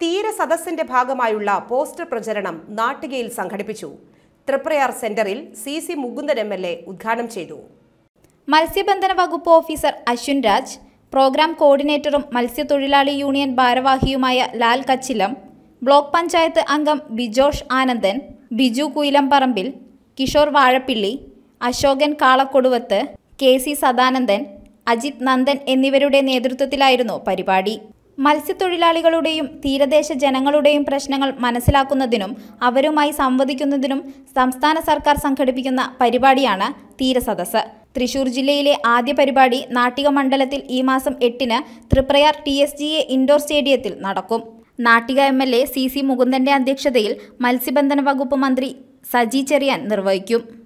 തീര സദസ്സിന്റെ ഭാഗമായുള്ള പോസ്റ്റർ പ്രചരണം നാട്ടികയിൽ സംഘടിപ്പിച്ചു തൃപ്രയാർ സെന്ററിൽ C C Mukundan M L A ഉദ്ഘാടനം ചെയ്തു മത്സ്യബന്ധന വകുപ്പ് ഓഫീസർ അശ്വിൻ രാജ് പ്രോഗ്രാം കോർഡിനേറ്ററും മത്സ്യത്തൊഴിലാളി യൂണിയൻ ഭാരവാഹിയുമായ ലാൽ കച്ചിലം ബ്ലോക്ക് പഞ്ചായത്ത് അംഗം ബിജോഷ് ആനന്ദൻ ബിജു കുയിലംപറമ്പിൽ കിഷോർ വാഴപ്പിള്ളി അശോകൻ കാളക്കൊടുവത്ത് കെ സി സദാനന്ദൻ അജിത് നന്ദൻ എന്നിവരുടെ നേതൃത്വത്തിലായിരുന്നു പരിപാടി മത്സ്യത്തൊഴിലാളികളുടെയും തീരദേശ ജനങ്ങളുടെയും പ്രശ്നങ്ങൾ മനസ്സിലാക്കുന്നതിനും അവരുമായി സംവദിക്കുന്നതിനും സംസ്ഥാന സർക്കാർ സംഘടിപ്പിക്കുന്ന പരിപാടിയാണ് തീരസദസ്സ് തൃശൂർ ജില്ലയിലെ ആദ്യ പരിപാടി നാട്ടിക മണ്ഡലത്തിൽ ഈ മാസം എട്ടിന് Triprayar T S G A indoor സ്റ്റേഡിയത്തിൽ നടക്കും Nattika M L A C C മുകുന്ദന്റെ അധ്യക്ഷതയിൽ മത്സ്യബന്ധന വകുപ്പ് മന്ത്രി സജി ചെറിയാൻ നിർവഹിക്കും